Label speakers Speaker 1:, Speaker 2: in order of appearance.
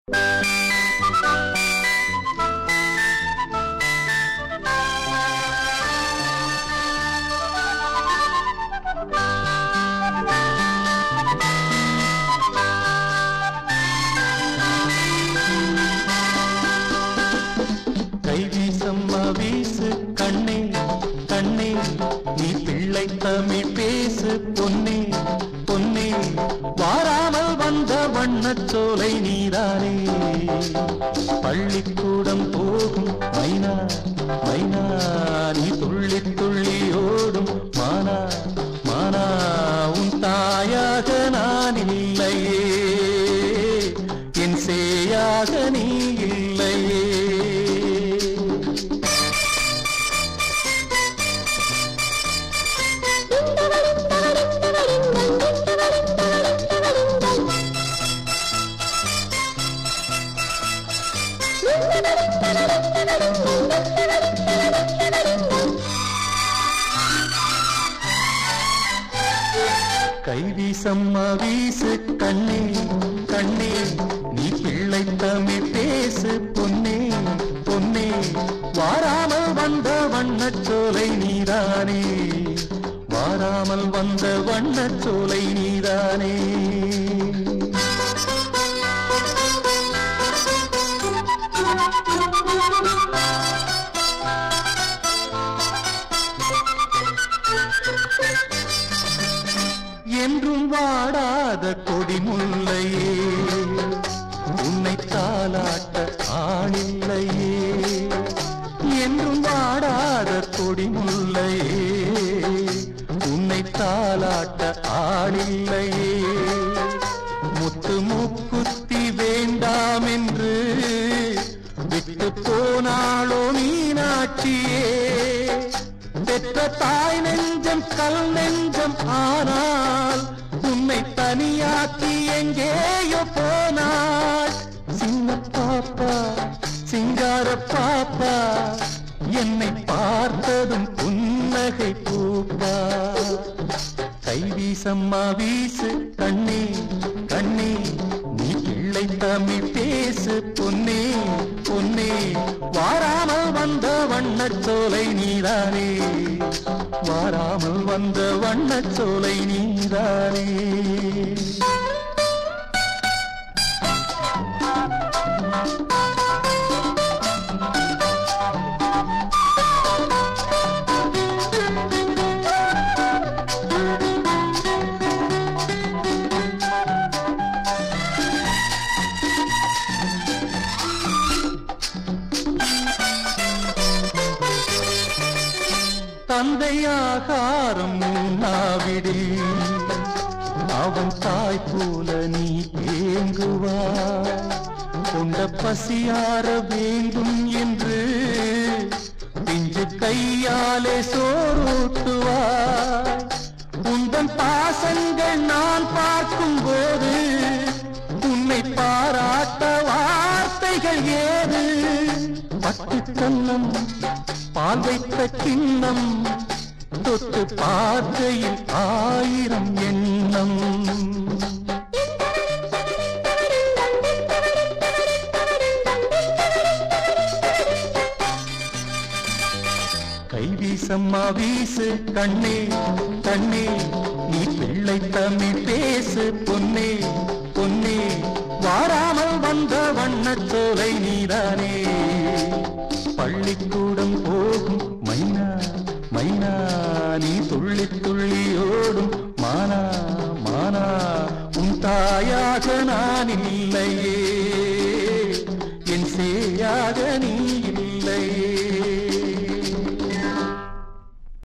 Speaker 1: கை வீசம்மா வீசு கண்ணே கண்ணே நீ பிள்ளை தமிழ் பேசு பொன்னே பொன்னே வாராமல் வந்த வண்ணச் சோலை நீதானே பள்ளிக்கூடம் போகும் மைனா மைனா நீ துள்ளி துள்ளி ஓடும் மானா மானா உன் தாயாக நான் இல்லையே என் சேயாக நீ இல்லையே கை வீசம்மா வீசு கண்ணே கண்ணே நீ பிள்ளை தமிழ் பேசு பொன்னே பொன்னே வாராமல் வந்த வண்ணச் சோலை நீதானே வாராமல் வந்த வண்ணச் சோலை நீதானே என்றும் வாடாத கொடி முல்லையே உன்னை தாலாட்ட ஆளில்லையே என்றும் வாடாத கொடி முல்லையே உன்னை தாலாட்ட ஆளில்லையே முத்து மூக்குத்தி வேண்டாம் என்று விட்டு போனாளோ மீனாட்சியே பெற்ற தாய் நெஞ்சம் கல் நெஞ்சம் ஆனால் உன்னை தனியாக்கி எங்கேயோ போனாள் சின்ன பாப்பா சிங்கார பாப்பா என்னை பார்த்ததும் புன்னகை பூப்பா கை வீசம்மா வீசு கண்ணே கண்ணே நீ பிள்ளை தமிழ் பேசு பொன்னே பொன்னே வாராமல் வந்த வண்ணச் சோலை நீதானே வாராமல் வந்த வண்ணச் சோலை நீதானே தந்தையாகாரம் உண்ணாவிடு அவன் தாய் போல நீ ஏங்குவாய் கொண்ட பசியார வேண்டும் என்று பிஞ்சு கையாலே சோறூட்டுவாய் உந்தன் பாசங்கள் நான் பார்க்கும் போது உன்னை பாராட்ட வார்த்தைகள் ஏது பட்டு கண்ணம் பால் வைத்த கிண்ணம் தொட்டு பார்க்கையில் ஆயிரம் எண்ணம் கை வீசம்மா வீசு கண்ணே கண்ணே நீ பிள்ளை தமிழ் பேசு பொன்னே பொன்னே வாராமல் வந்த வண்ணச் சோலை நீதானே பள்ளிக்கூடம் போகும் மைனா மைனா நீ துள்ளி துள்ளி ஓடும் மானா மானா உன் தாயாக நான் இல்லையே